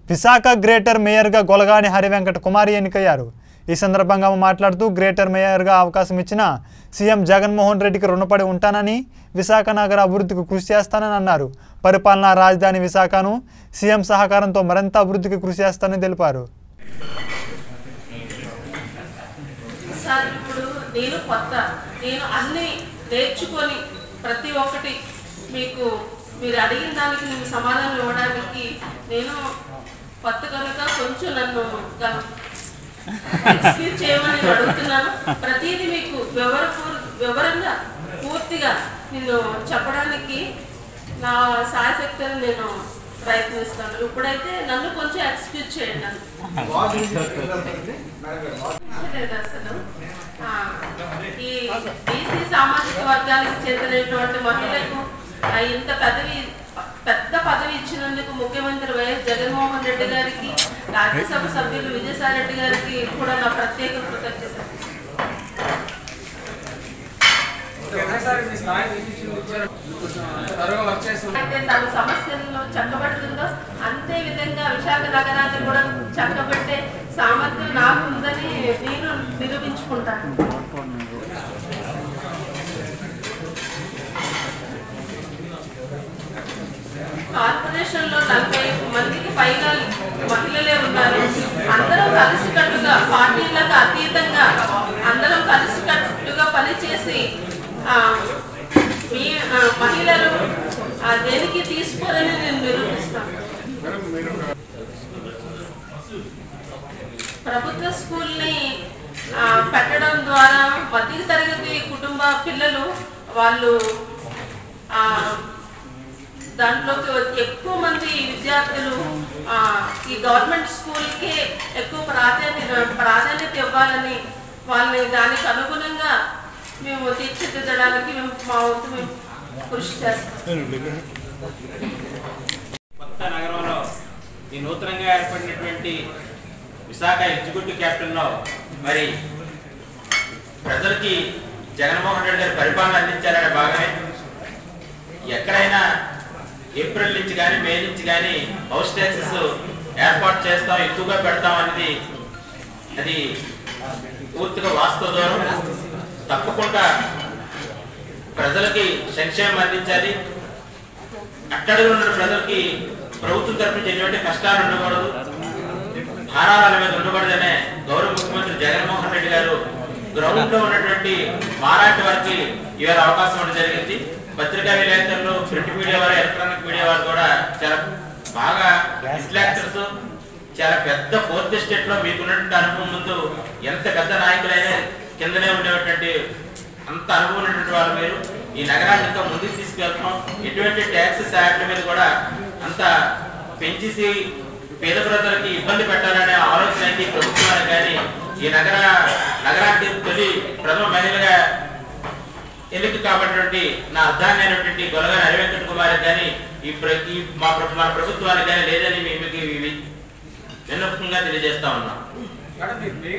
Visakha greater మేయర్గా గొలగాని హరివెంకట కుమారి ఎన్నికయ్యారు ఈ సందర్భంగా ఆమె మాట్లాడుతూ గ్రేటర్ మేయర్గా అవకాశం ఇచ్చిన సీఎం జగన్మోహన్ రెడ్డికి రుణపడి ఉంటానని విశాఖ నగర అభివృద్ధికి కృషి చేస్తానని అన్నారు పరిపాలనా రాజధాని విశాఖను సీఎం సహకారంతో మరింత అభివృద్ధికి కృషి చేస్తానని తెలిపారు సార్ ఇప్పుడు నేను కొత్త నేను అన్ని నేర్చుకొని ప్రతి ఒక్కటి మీకు మీరు అడిగిన దానికి నేను సమాధానం ఇవ్వడానికి నేను కొత్త కనుక కొంచెం నన్ను ఎక్స్క్యూజ్ చేయమని నేను అడుగుతున్నాను ప్రతిదీ మీకు వివరపూర్ వివరంగా పూర్తిగా నేను చెప్పడానికి నా సాయశక్తిని నేను ప్రయత్నిస్తాను ఇప్పుడైతే నన్ను కొంచెం ఎక్స్క్యూజ్ చేయండి నన్ను లేదు అసలు ఆ, ఈ బీసీ సామాజిక వర్గానికి చెందినటువంటి మహిళలకు ఆ, ఇంత పదవి పెద్ద పదవి ఇచ్చినందుకు ముఖ్యమంత్రి వైఎస్ జగన్మోహన్ రెడ్డి గారికి రాజ్యసభ సభ్యులు విజయసాయి రెడ్డి గారికి కూడా నా ప్రత్యేక కృతజ్ఞత అయితే తన సమస్యలను చక్కబెడుతుందో అంతే విధంగా విశాఖ నగరాన్ని కూడా చక్కబెట్టే సామర్థ్యం నాకు ఉందని నేను నిరూపించుకుంటాను కార్పొరేషన్ లో నలభై మందికి పైగా మహిళలే ఉన్నారు అందరం కలిసికట్టుగా పార్టీలకు అతీతంగా అందరం కలిసికట్టుగా పనిచేసి ఆ, మీ ఆ, మహిళలు ఆ, దేనికి తీసుకోరని నేను నిరూపిస్తాను ప్రభుత్వ స్కూల్ని ఆ, పెట్టడం ద్వారా మధ్య తరగతి కుటుంబ పిల్లలు వాళ్ళు ఆ, దాంట్లోకి వచ్చి ఎక్కువ మంది విద్యార్థులు ఆ, ఈ గవర్నమెంట్ స్కూల్కే ఎక్కువ ప్రాధాన్యత ప్రాధాన్యత ఇవ్వాలని వాళ్ళని దానికి అనుగుణంగా మేము తీర్చిదిద్దడానికి మేము మా వంతు మేము కృషి చేస్తాం కొత్త నగరంలో ఈ నూతనంగా ఏర్పడినటువంటి విశాఖ ఎగ్జిక్యూటివ్ క్యాపిటల్లో మరి ప్రజలకి జగన్మోహన్ రెడ్డి గారి పరిపాలన అందించారనే భాగమే ఎక్కడైనా ఏప్రిల్ నుంచి కానీ మే నుంచి కానీ హౌస్ ట్యాక్సెస్ ఏర్పాటు చేస్తాం ఎక్కువగా పెడతాం అనేది అది పూర్తిగా వాస్తవ దూరం తప్పకుండా ప్రజలకి సంక్షేమం అందించాలి అట్టడుగు ఉన్న ప్రజలకి ప్రభుత్వం తరపు నుంచి ఎటువంటి కష్టాలు ఉండకూడదు భారాల మీద ఉండకూడదనే గౌరవ ముఖ్యమంత్రి జగన్మోహన్ రెడ్డి గారు గ్రౌండ్ లో ఉన్నటువంటి మారాటి వారికి ఇవాళ అవకాశం ఇవ్వడం జరిగింది పత్రికా విలేకరులు ప్రింట్ మీడియా వారు ఎలక్ట్రానిక్ మీడియా వారు కూడా చాలా బాగా ఇంటలెక్టర్స్ చాలా పెద్ద ఫోర్త్ స్టేట్ లో మీకున్నటువంటి అనుభవం ముందు ఎంత పెద్ద నాయకులైనా కిందనే ఉండేటువంటి అంత అనుభవం ఉన్నటువంటి వాళ్ళు మీరు ఈ నగరాన్ని ఇంకా ముందుకు తీసుకెళ్తాం ఎటువంటి ట్యాక్సెస్ యాక్ట్ల మీద కూడా అంత పెంచేసి పేద ప్రజలకి ఇబ్బంది పెట్టాలనే ఆలోచన అయితే ఈ ప్రభుత్వానికి కానీ ఈ నగర నగరానికి తొలి ప్రథమ మహిళగా ఎన్నిక కాబట్టినటువంటి నా అర్థాన్ని అయినటువంటి గొలగా హరివెంకట కుమార్ కానీ ఈ ప్ర- ఈ మా ప్ర- మన ప్రభుత్వానికి కానీ లేదని మేము మీకు విన్నపంగా తెలియజేస్తా ఉన్నాం